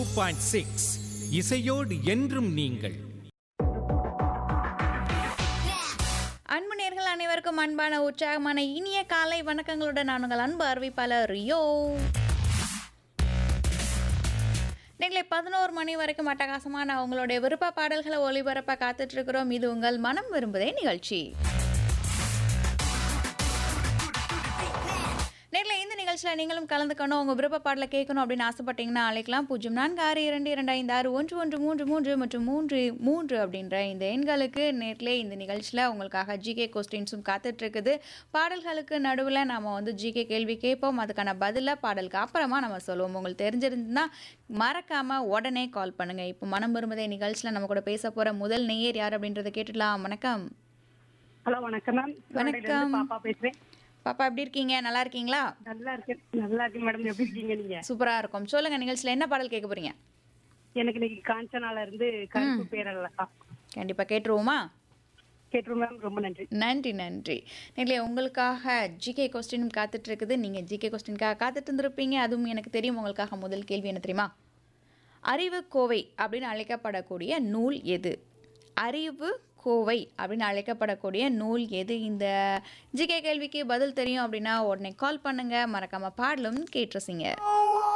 Two point six இசையோடு என்றும் நீங்கள் அன்பு நேர்கள் அனைவருக்கும் அன்பான உற்சாகமான இனிய காலை வணக்கங்களுடன் நான் உங்கள் அன்பு அறிவிப்பாளர் ரியோ நீங்களே பதினோரு மணி வரைக்கும் அட்டகாசமான உங்களுடைய விருப்ப பாடல்களை ஒளிபரப்ப காத்துட்டு இருக்கிறோம் இது உங்கள் மனம் விரும்புதே நிகழ்ச்சி நேரில் இந்த நிகழ்ச்சியில் நீங்களும் கலந்துக்கணும் உங்கள் விருப்ப பாடலை கேட்கணும் அப்படின்னு ஆசைப்பட்டீங்கன்னா அழைக்கலாம் பூஜ்ஜியம் நான்கு ஆறு இரண்டு இரண்டு ஐந்து ஆறு ஒன்று ஒன்று மூன்று மூன்று மற்றும் மூன்று மூன்று அப்படின்ற இந்த எண்களுக்கு நேரிலே இந்த நிகழ்ச்சியில் உங்களுக்காக ஜிகே கொஸ்டின்ஸும் காத்துட்ருக்குது பாடல்களுக்கு நடுவில் நம்ம வந்து ஜிகே கேள்வி கேட்போம் அதுக்கான பதிலை பாடலுக்கு அப்புறமா நம்ம சொல்லுவோம் உங்களுக்கு தெரிஞ்சிருந்தா மறக்காமல் உடனே கால் பண்ணுங்கள் இப்போ மனம் விரும்புதே நிகழ்ச்சியில் நம்ம கூட பேச போகிற முதல் நேயர் யார் அப்படின்றத கேட்டுடலாம் வணக்கம் ஹலோ வணக்கம் மேம் வணக்கம். பாப்பா பேசுறேன் பாப்பா எப்படி இருக்கீங்க நல்லா இருக்கீங்களா நல்லா இருக்கேன் நல்லா இருக்கேன் மேடம் எப்படி இருக்கீங்க நீங்க சூப்பராக இருக்கும் சொல்லுங்க நிகழ்ச்சியில் என்ன பாடல் கேட்க போறீங்க எனக்கு இன்னைக்கு காஞ்சனால இருந்து கருப்பு பேரல்லா கண்டிப்பாக கேட்டுருவோமா கேட்டுரும் மேம் ரொம்ப நன்றி நன்றி நன்றி நேர்களே உங்களுக்காக ஜிகே கொஸ்டின் காத்துட்டு இருக்குது நீங்கள் ஜிகே கொஸ்டினுக்காக காத்துட்டு இருந்திருப்பீங்க அதுவும் எனக்கு தெரியும் உங்களுக்காக முதல் கேள்வி என்ன தெரியுமா அறிவு கோவை அப்படின்னு அழைக்கப்படக்கூடிய நூல் எது அறிவு கோவை அப்படின்னு அழைக்கப்படக்கூடிய நூல் எது இந்த ஜிகே கேள்விக்கு பதில் தெரியும் அப்படின்னா உடனே கால் பண்ணுங்க மறக்காம பாடலும் கேட்டுருசிங்க